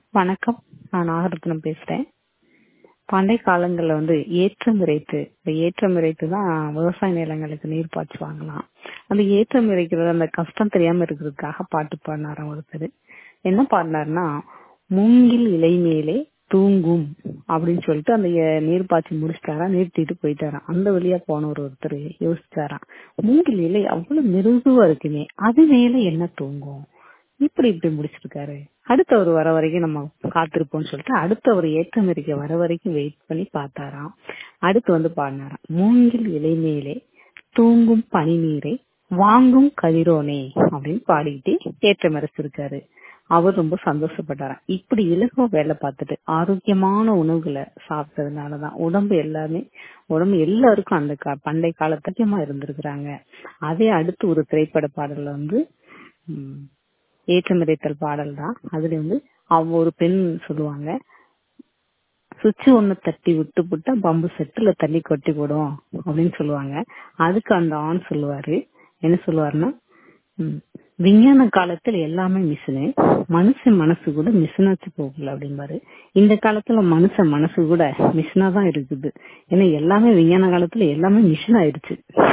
வணக்கம் நான் நாகரத்னம் பேசுறேன் பண்டை காலங்கள்ல வந்து ஏற்றம் இறைத்து இந்த ஏற்றம் இறைத்து தான் விவசாய நிலங்களுக்கு நீர் பாய்ச்சுவாங்களாம் அந்த ஏற்றம் இறைக்கிறது அந்த கஷ்டம் தெரியாம இருக்கிறதுக்காக பாட்டு பாடினாராம் ஒருத்தர் என்ன பாடினாருன்னா மூங்கில் இலை மேலே தூங்கும் அப்படின்னு சொல்லிட்டு அந்த எ- நீர் பாய்ச்சி முடிச்சிட்டாரா நிறுத்திட்டு போயிட்டாராம் அந்த வழியா போன ஒரு ஒருத்தர் யோசிச்சாராம் மூங்கில் இலை அவ்வளவு மிருதுவா இருக்குமே அது மேல என்ன தூங்கும் இப்படி இப்படி முடிச்சிருக்காரு அடுத்தவர் வர வரைக்கும் நம்ம காத்திருப்போம்னு சொல்லிட்டு அடுத்தவர் ஏற்றமறிக்க வர வரைக்கும் வெயிட் பண்ணி பார்த்தாராம் அடுத்து வந்து பாடினாராம் மூங்கில் இலை மேலே தூங்கும் பனி நீரை வாங்கும் கதிரோனே அப்படின்னு பாடிக்கிட்டு ஏற்றமறைச்சிருக்காரு அவர் ரொம்ப சந்தோஷப்பட்டாராம் இப்படி இலகுவா வேலை பார்த்துட்டு ஆரோக்கியமான உணவுகளை சாப்பிட்டதுனாலதான் உடம்பு எல்லாமே உடம்பு எல்லாருக்கும் அந்த கா- பண்டை காலத்தக்கியமா இருந்திருக்கிறாங்க அதே அடுத்து ஒரு திரைப்பட பாடல்ல வந்து ம், ஏற்றமிரைத்தல் பாடல் தான் அதுல வந்து அவங்க ஒரு பெண் சொல்லுவாங்க சுவிட்ச் ஒண்ணு தட்டி விட்டு புட்டா பம்பு செட்டுல தண்ணி கொட்டி போடும் அப்படின்னு சொல்லுவாங்க அதுக்கு அந்த ஆண் சொல்லுவாரு என்ன சொல்லுவாருன்னா ம், விஞ்ஞான காலத்துல எல்லாமே மிஷினு மனுஷன் மனசு கூட மிஷினாச்சு போகல அப்படிம்பாரு இந்த காலத்துல மனுஷன் மனசு கூட மிஷினா தான் இருக்குது ஏன்னா எல்லாமே விஞ்ஞான காலத்துல எல்லாமே மிஷின் ஆயிடுச்சு